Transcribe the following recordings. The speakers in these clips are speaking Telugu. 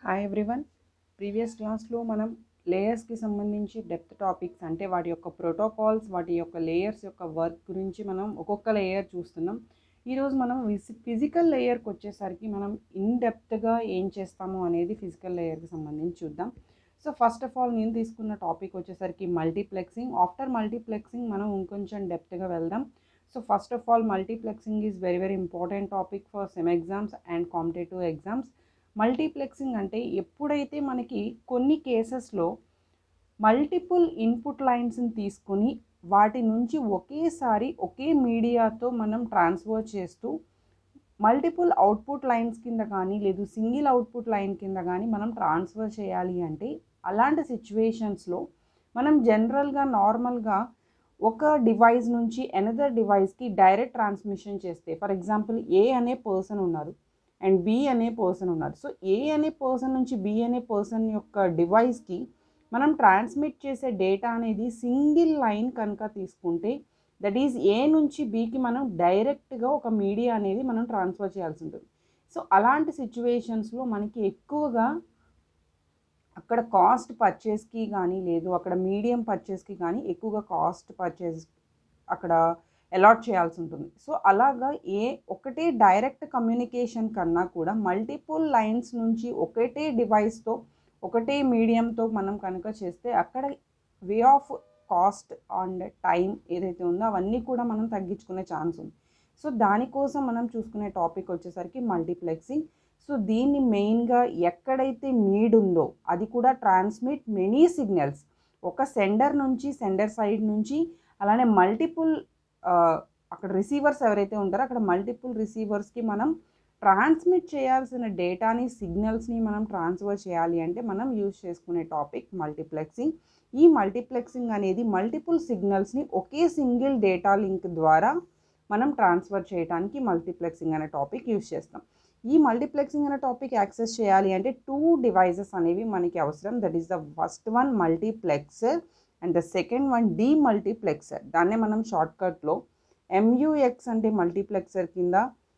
హాయ్ ఎవ్రీవన్ ప్రీవియస్ క్లాస్లో మనం లేయర్స్కి సంబంధించి డెప్త్ టాపిక్స్ అంటే వాటి యొక్క ప్రోటోకాల్స్ వాటి యొక్క లేయర్స్ యొక్క వర్క్ గురించి మనం ఒక్కొక్క లేయర్ చూస్తున్నాం ఈరోజు మనం ఫిజికల్ లేయర్కి వచ్చేసరికి మనం ఇన్ డెప్త్గా ఏం చేస్తాము అనేది ఫిజికల్ లేయర్కి సంబంధించి చూద్దాం సో ఫస్ట్ ఆఫ్ ఆల్ నేను తీసుకున్న టాపిక్ వచ్చేసరికి మల్టీప్లెక్సింగ్ ఆఫ్టర్ మల్టీప్లెక్సింగ్ మనం ఇంకొంచెం డెప్త్గా వెళ్దాం so first of all multiplexing is very very important topic for sem exams and competitive exams multiplexing అంటే ఎప్పుడైతే మనకి కొన్ని కేసెస్లో మల్టిపుల్ ఇన్పుట్ లైన్స్ని తీసుకొని వాటి నుంచి ఒకేసారి ఒకే మీడియాతో మనం ట్రాన్స్ఫర్ చేస్తూ మల్టిపుల్ అవుట్పుట్ లైన్స్ కింద కానీ లేదు సింగిల్ అవుట్పుట్ లైన్ కింద కానీ మనం ట్రాన్స్ఫర్ చేయాలి అంటే అలాంటి సిచ్యువేషన్స్లో మనం జనరల్గా నార్మల్గా ఒక డివైస్ నుంచి ఎనదర్ డివైస్కి డైరెక్ట్ ట్రాన్స్మిషన్ చేస్తే ఫర్ ఎగ్జాంపుల్ ఏ అనే పర్సన్ ఉన్నారు అండ్ బి అనే పర్సన్ ఉన్నారు సో ఏ అనే పర్సన్ నుంచి బి అనే పర్సన్ యొక్క డివైస్కి మనం ట్రాన్స్మిట్ చేసే డేటా అనేది సింగిల్ లైన్ కనుక తీసుకుంటే దట్ ఈజ్ ఏ నుంచి బికి మనం డైరెక్ట్గా ఒక మీడియా అనేది మనం ట్రాన్స్ఫర్ చేయాల్సి ఉంటుంది సో అలాంటి సిచ్యువేషన్స్లో మనకి ఎక్కువగా అక్కడ కాస్ట్ పర్చేస్కి కానీ లేదు అక్కడ మీడియం పర్చేస్కి కానీ ఎక్కువగా కాస్ట్ పర్చేస్ అక్కడ అలాట్ చేయాల్సి ఉంటుంది సో అలాగా ఏ ఒకటే డైరెక్ట్ కమ్యూనికేషన్ కన్నా కూడా మల్టిపుల్ లైన్స్ నుంచి ఒకటే డివైస్తో ఒకటే మీడియంతో మనం కనుక చేస్తే అక్కడ way of cost and time ఏదైతే ఉందో అవన్నీ కూడా మనం తగ్గించుకునే ఛాన్స్ ఉంది సో దానికోసం మనం చూసుకునే టాపిక్ వచ్చేసరికి మల్టీప్లెక్సింగ్ సో దీన్ని మెయిన్గా ఎక్కడైతే నీడ్ ఉందో అది కూడా ట్రాన్స్మిట్ మెనీ సిగ్నల్స్ ఒక సెండర్ నుంచి సెండర్ సైడ్ నుంచి అలానే మల్టిపుల్ అక్కడ రిసీవర్స్ ఎవరైతే ఉంటారో అక్కడ మల్టిపుల్ రిసీవర్స్కి మనం ట్రాన్స్మిట్ చేయాల్సిన డేటాని సిగ్నల్స్ని మనం ట్రాన్స్ఫర్ చేయాలి అంటే మనం యూజ్ చేసుకునే టాపిక్ మల్టీప్లెక్సింగ్ ఈ మల్టీప్లెక్సింగ్ అనేది మల్టిపుల్ సిగ్నల్స్ని ఒకే సింగిల్ డేటా లింక్ ద్వారా మనం ట్రాన్స్ఫర్ చేయడానికి మల్టీప్లెక్సింగ్ అనే టాపిక్ యూజ్ చేస్తాం ఈ మల్టీప్లెక్సింగ్ అనే టాపిక్ యాక్సెస్ చేయాలి అంటే టూ డివైజెస్ అనేవి మనకి అవసరం that is the first one multiplexer and the second one demultiplexer దాన్నే మనం షార్ట్కట్లో ఎంయూఎక్స్ అంటే మల్టీప్లెక్సర్ కింద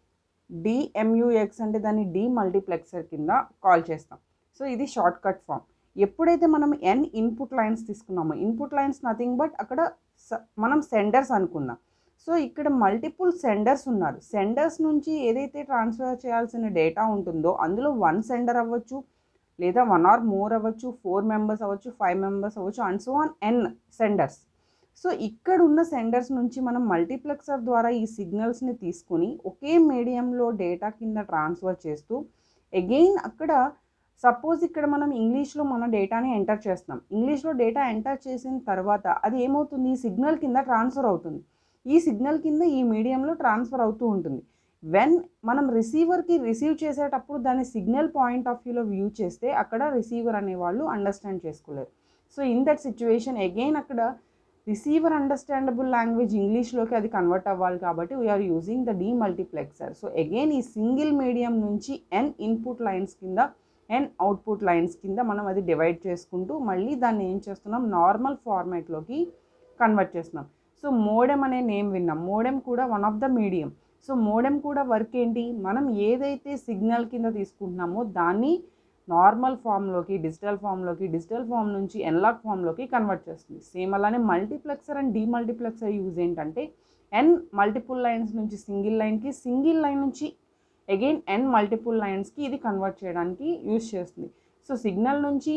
డిఎంయూఎక్స్ అంటే దాన్ని డి మల్టీప్లెక్సర్ కింద కాల్ చేస్తాం సో ఇది షార్ట్ కట్ ఫామ్ ఎప్పుడైతే మనం ఎన్ ఇన్పుట్ లైన్స్ తీసుకున్నామో ఇన్పుట్ లైన్స్ నథింగ్ బట్ అక్కడ మనం సెండర్స్ అనుకుందాం సో ఇక్కడ మల్టిపుల్ సెండర్స్ ఉన్నారు సెండర్స్ నుంచి ఏదైతే ట్రాన్స్ఫర్ చేయాల్సిన డేటా ఉంటుందో అందులో వన్ సెండర్ అవ్వచ్చు లేదా వన్ ఆర్ మోర్ అవ్వచ్చు ఫోర్ మెంబర్స్ అవ్వచ్చు ఫైవ్ మెంబర్స్ అవ్వచ్చు and so on N senders so ఇక్కడ ఉన్న సెండర్స్ నుంచి మనం మల్టీప్లెక్సర్ ద్వారా ఈ సిగ్నల్స్ని తీసుకుని ఒకే మీడియంలో డేటా కింద ట్రాన్స్ఫర్ చేస్తూ అగైన్ అక్కడ సపోజ్ ఇక్కడ మనం ఇంగ్లీష్లో మన డేటాని ఎంటర్ చేస్తున్నాం ఇంగ్లీష్లో డేటా ఎంటర్ చేసిన తర్వాత అది ఏమవుతుంది సిగ్నల్ కింద ట్రాన్స్ఫర్ అవుతుంది ఈ సిగ్నల్ కింద ఈ మీడియంలో ట్రాన్స్ఫర్ అవుతూ ఉంటుంది వెన్ మనం రిసీవర్కి రిసీవ్ చేసేటప్పుడు దాని సిగ్నల్ పాయింట్ ఆఫ్ వ్యూలో వ్యూ చేస్తే అక్కడ రిసీవర్ అనేవాళ్ళు అండర్స్టాండ్ చేసుకోలేరు so in that situation again అక్కడ రిసీవర్ అండర్స్టాండబుల్ లాంగ్వేజ్ ఇంగ్లీష్లోకి అది కన్వర్ట్ అవ్వాలి కాబట్టి we are using the demultiplexer so again ఈ సింగిల్ మీడియం నుంచి ఎన్ ఇన్పుట్ లైన్స్ కింద ఎన్ అవుట్పుట్ లైన్స్ కింద మనం అది డివైడ్ చేసుకుంటూ మళ్ళీ దాన్ని ఏం చేస్తున్నాం నార్మల్ ఫార్మాట్లోకి కన్వర్ట్ చేస్తున్నాం సో మోడెమ్ అనే నేమ్ విన్నాం మోడెమ్ కూడా one of the medium so modem కూడా వర్క్ ఏంటి మనం ఏదైతే సిగ్నల్ కింద తీసుకుంటున్నామో దాన్ని నార్మల్ ఫామ్లోకి డిజిటల్ ఫామ్లోకి డిజిటల్ ఫామ్ నుంచి ఎన్లాక్ ఫామ్లోకి కన్వర్ట్ చేస్తుంది సేమ్ అలానే మల్టీప్లెక్సర్ అండ్ డీమల్టీప్లెక్సర్ యూజ్ ఏంటంటే ఎన్ మల్టిపుల్ లైన్స్ నుంచి సింగిల్ లైన్కి సింగిల్ లైన్ నుంచి అగైన్ ఎన్ మల్టిపుల్ లైన్స్కి ఇది కన్వర్ట్ చేయడానికి యూజ్ చేస్తుంది సో సిగ్నల్ నుంచి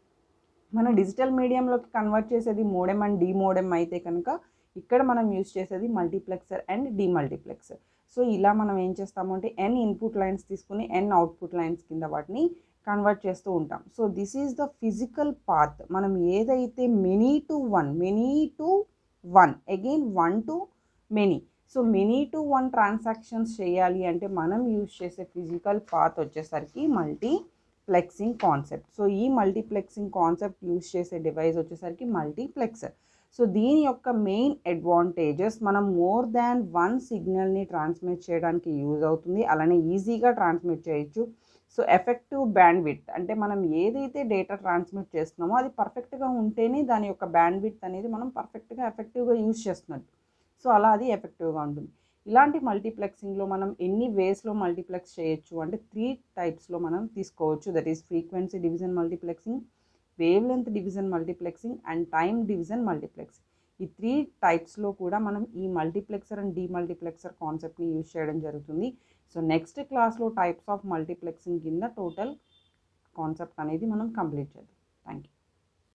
మన డిజిటల్ మీడియంలోకి కన్వర్ట్ చేసేది మోడెమ్ అండ్ డీమోడెమ్ అయితే కనుక ఇక్కడ మనం యూజ్ చేసేది మల్టీప్లెక్సర్ అండ్ డీమల్టీప్లెక్సర్ సో ఇలా మనం ఏం చేస్తాము అంటే ఎన్ ఇన్పుట్ లైన్స్ తీసుకుని ఎన్ అవుట్పుట్ లైన్స్ కింద వాటిని కన్వర్ట్ చేస్తూ ఉంటాం so this is the physical path మనం ఏదైతే many to one many to one again one to many so many to one transactions చేయాలి అంటే మనం యూజ్ చేసే ఫిజికల్ పాత్ వచ్చేసరికి మల్టీప్లెక్సింగ్ కాన్సెప్ట్ సో ఈ మల్టీప్లెక్సింగ్ కాన్సెప్ట్ యూజ్ చేసే డివైస్ వచ్చేసరికి మల్టీప్లెక్సర్ సో దీని యొక్క మెయిన్ అడ్వాంటేజెస్ మనం మోర్ దాన్ వన్ సిగ్నల్ని ట్రాన్స్మిట్ చేయడానికి యూజ్ అవుతుంది అలానే ఈజీగా ట్రాన్స్మిట్ చేయొచ్చు సో ఎఫెక్టివ్ బ్యాండ్ విత్ అంటే మనం ఏదైతే డేటా ట్రాన్స్మిట్ చేస్తున్నామో అది పర్ఫెక్ట్గా ఉంటేనే దాని యొక్క బ్యాండ్ విత్ అనేది మనం పర్ఫెక్ట్గా ఎఫెక్టివ్గా యూజ్ చేస్తున్నట్టు సో అలా అది ఎఫెక్టివ్గా ఉంటుంది ఇలాంటి మల్టీప్లెక్సింగ్లో మనం ఎన్ని వేస్లో మల్టీప్లెక్స్ చేయొచ్చు అంటే త్రీ టైప్స్లో మనం తీసుకోవచ్చు that is frequency division multiplexing wavelength division multiplexing and time division multiplexing ఈ త్రీ టైప్స్లో కూడా మనం ఈ మల్టీప్లెక్సర్ అండ్ డీమల్టీప్లెక్సర్ కాన్సెప్ట్ని యూజ్ చేయడం జరుగుతుంది సో నెక్స్ట్ క్లాస్లో టైప్స్ ఆఫ్ మల్టీప్లెక్సింగ్ కింద టోటల్ కాన్సెప్ట్ అనేది మనం కంప్లీట్ చేద్దాం థ్యాంక్ యూ